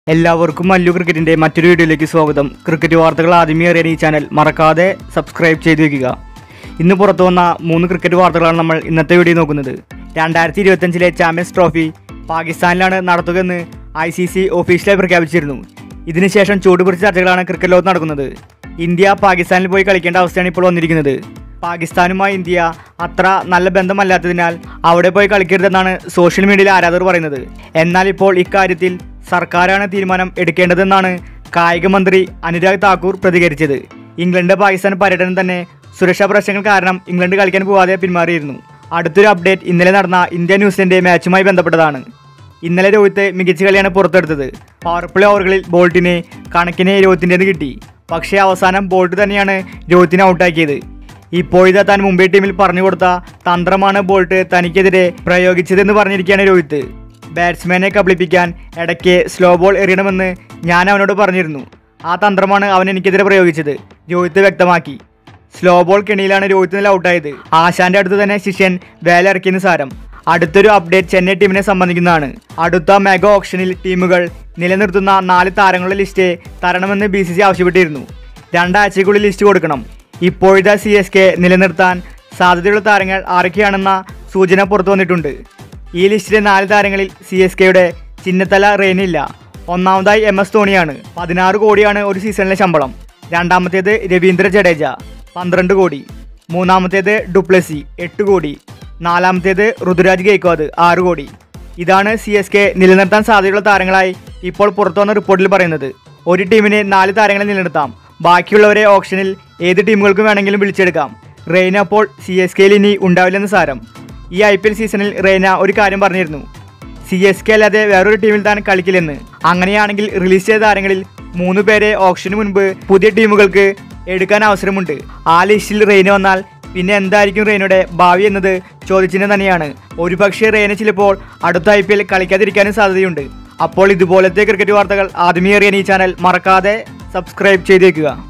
എല്ലാവർക്കും മല്ലു ക്രിക്കറ്റിന്റെ മറ്റൊരു വീഡിയോയിലേക്ക് സ്വാഗതം ക്രിക്കറ്റ് വാർത്തകൾ ആദ്യമേ അറിയാൻ ഈ ചാനൽ മറക്കാതെ സബ്സ്ക്രൈബ് ചെയ്തു വെക്കുക ഇന്ന് പുറത്തു വന്ന മൂന്ന് ക്രിക്കറ്റ് വാർത്തകളാണ് നമ്മൾ ഇന്നത്തെ വീഡിയോ നോക്കുന്നത് രണ്ടായിരത്തി ഇരുപത്തഞ്ചിലെ ചാമ്പ്യൻസ് ട്രോഫി പാകിസ്ഥാനിലാണ് നടത്തുകയെന്ന് ഐ സി സി ഒഫീഷ്യലായി പ്രഖ്യാപിച്ചിരുന്നു ഇതിനുശേഷം ചൂടുപിടിച്ച ചർച്ചകളാണ് ക്രിക്കറ്റ് ലോകത്ത് നടക്കുന്നത് ഇന്ത്യ പാകിസ്ഥാനിൽ പോയി കളിക്കേണ്ട അവസ്ഥയാണ് ഇപ്പോൾ വന്നിരിക്കുന്നത് പാകിസ്ഥാനുമായി ഇന്ത്യ അത്ര നല്ല ബന്ധമല്ലാത്തതിനാൽ അവിടെ പോയി കളിക്കരുതെന്നാണ് സോഷ്യൽ മീഡിയയിൽ ആരാധകർ പറയുന്നത് എന്നാൽ ഇപ്പോൾ ഇക്കാര്യത്തിൽ സർക്കാരാണ് തീരുമാനം എടുക്കേണ്ടതെന്നാണ് കായിക മന്ത്രി അനുരാഗ് താക്കൂർ പ്രതികരിച്ചത് ഇംഗ്ലണ്ട് പാകിസ്ഥാൻ പര്യടനം തന്നെ സുരക്ഷാ പ്രശ്നങ്ങൾ കാരണം ഇംഗ്ലണ്ട് കളിക്കാൻ പോവാതെ പിന്മാറിയിരുന്നു അടുത്തൊരു അപ്ഡേറ്റ് ഇന്നലെ നടന്ന ഇന്ത്യ ന്യൂസിലൻഡ് മാച്ചുമായി ബന്ധപ്പെട്ടതാണ് ഇന്നലെ രോഹിത്ത് മികച്ച കളിയാണ് പുറത്തെടുത്തത് പവർ പ്ലേ ഓവറുകളിൽ ബോൾട്ടിന് കണക്കിന് രോഹിത്തിൻ്റെത് കിട്ടി പക്ഷേ അവസാനം ബോൾട്ട് തന്നെയാണ് രോഹിത്തിനെ ഔട്ടാക്കിയത് ഇപ്പോഴിതാ താൻ മുംബൈ ടീമിൽ പറഞ്ഞു കൊടുത്ത തന്ത്രമാണ് ബോൾട്ട് തനിക്കെതിരെ പ്രയോഗിച്ചതെന്ന് പറഞ്ഞിരിക്കുകയാണ് രോഹിത്ത് ബാറ്റ്സ്മാനെ കബളിപ്പിക്കാൻ ഇടയ്ക്ക് സ്ലോ ബോൾ എറിയണമെന്ന് ഞാൻ അവനോട് പറഞ്ഞിരുന്നു ആ തന്ത്രമാണ് അവൻ എനിക്കെതിരെ പ്രയോഗിച്ചത് രോഹിത്ത് വ്യക്തമാക്കി സ്ലോ ബോൾ കെണിയിലാണ് രോഹിത് നില ഔട്ടായത് ആശാന്റെ അടുത്ത് തന്നെ ശിഷ്യൻ വേല ഇറക്കിയെന്ന് സാരം അടുത്തൊരു അപ്ഡേറ്റ് ചെന്നൈ ടീമിനെ സംബന്ധിക്കുന്നതാണ് അടുത്ത മെഗാ ഓപ്ഷനിൽ ടീമുകൾ നിലനിർത്തുന്ന നാല് താരങ്ങളുടെ ലിസ്റ്റ് തരണമെന്ന് ബി സി സി ആവശ്യപ്പെട്ടിരുന്നു രണ്ടാഴ്ചയ്ക്കുള്ളിൽ ലിസ്റ്റ് കൊടുക്കണം ഇപ്പോഴത്തെ സി എസ് കെ നിലനിർത്താൻ സാധ്യതയുള്ള താരങ്ങൾ ആരൊക്കെയാണെന്ന സൂചന പുറത്തു വന്നിട്ടുണ്ട് ഈ ലിസ്റ്റിലെ നാല് താരങ്ങളിൽ സി എസ് കെയുടെ ചിന്നത്തല റെയിനില്ല ഒന്നാമതായി എം എസ് ധോണിയാണ് പതിനാറ് കോടിയാണ് ഒരു സീസണിലെ ശമ്പളം രണ്ടാമത്തേത് രവീന്ദ്ര ജഡേജ പന്ത്രണ്ട് കോടി മൂന്നാമത്തേത് ഡുപ്ലസി എട്ട് കോടി നാലാമത്തേത് ഋതുരാജ് ഗെയ്ക്വാദ് ആറ് കോടി ഇതാണ് സി എസ് കെ നിലനിർത്താൻ സാധ്യതയുള്ള താരങ്ങളായി ഇപ്പോൾ പുറത്തുവന്ന റിപ്പോർട്ടിൽ പറയുന്നത് ഒരു ടീമിന് നാല് താരങ്ങളെ നിലനിർത്താം ബാക്കിയുള്ളവരെ ഓപ്ഷനിൽ ഏത് ടീമുകൾക്കും വേണമെങ്കിലും വിളിച്ചെടുക്കാം റെയ്ന അപ്പോൾ സി എസ് കെയിൽ ഇനി ഉണ്ടാവില്ലെന്ന് സാരം ഈ ഐ പി എൽ സീസണിൽ റെയ്ന ഒരു കാര്യം പറഞ്ഞിരുന്നു സി എസ് കെ അല്ലാതെ വേറൊരു ടീമിൽ താൻ കളിക്കില്ലെന്ന് അങ്ങനെയാണെങ്കിൽ റിലീസ് ചെയ്ത താരങ്ങളിൽ മൂന്ന് പേരെ ഓപ്ഷന് മുൻപ് പുതിയ ടീമുകൾക്ക് എടുക്കാൻ അവസരമുണ്ട് ആ ലിസ്റ്റിൽ റെയിന വന്നാൽ പിന്നെ എന്തായിരിക്കും റെയിനയുടെ ഭാവി എന്നത് ചോദ്യചിഹ്നം തന്നെയാണ് ഒരുപക്ഷെ റെയിന ചിലപ്പോൾ അടുത്ത ഐ പി എൽ കളിക്കാതിരിക്കാനും സാധ്യതയുണ്ട് അപ്പോൾ ഇതുപോലത്തെ ക്രിക്കറ്റ് വാർത്തകൾ ആദ്യമേ അറിയാൻ ഈ ചാനൽ മറക്കാതെ സബ്സ്ക്രൈബ് ചെയ്തേക്കുക